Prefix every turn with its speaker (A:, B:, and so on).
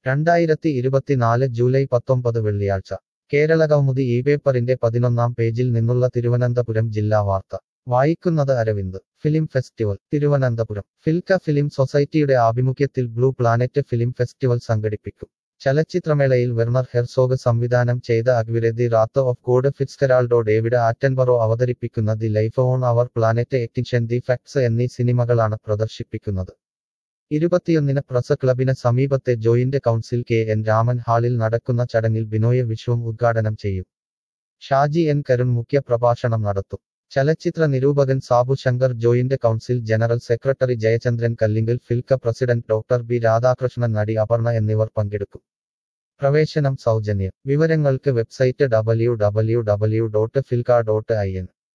A: രണ്ടായിരത്തി ഇരുപത്തിനാല് ജൂലൈ പത്തൊമ്പത് വെള്ളിയാഴ്ച കേരളകൗമുദി ഈ പേപ്പറിന്റെ പതിനൊന്നാം പേജിൽ നിന്നുള്ള തിരുവനന്തപുരം ജില്ലാ വാർത്ത വായിക്കുന്നത് Aravind film festival Thiruvananthapuram Filka film സൊസൈറ്റിയുടെ ആഭിമുഖ്യത്തിൽ ബ്ലൂ പ്ലാനറ്റ് ഫിലിം ഫെസ്റ്റിവൽ സംഘടിപ്പിക്കും ചലച്ചിത്രമേളയിൽ വെർണർ ഹെർസോഗ് സംവിധാനം ചെയ്ത Aguirre the wrath of God Fitzcarraldo David Attenborough അവതരിപ്പിക്കുന്ന the life on our planet extinction the facts എന്നീ സിനിമകളാണ് പ്രദർശിപ്പിക്കുന്നത് ഇരുപത്തിയൊന്നിന് പ്രസ് ക്ലബിന് സമീപത്തെ joint council K N Raman ഹാളിൽ നടക്കുന്ന ചടങ്ങിൽ ബിനോയ് വിശ്വം ഉദ്ഘാടനം ചെയ്യും ഷാജി എൻ കരുൺ മുഖ്യ പ്രഭാഷണം നടത്തും ചലച്ചിത്ര നിരൂപകൻ Sabu Shankar joint council general secretary Jayachandran Kallingal Filka president doctor B Radhakrishnan നടി അപർണ എന്നിവർ പങ്കെടുക്കും പ്രവേശനം സൗജന്യം വിവരങ്ങൾക്ക് website W W W dot Filka dot I N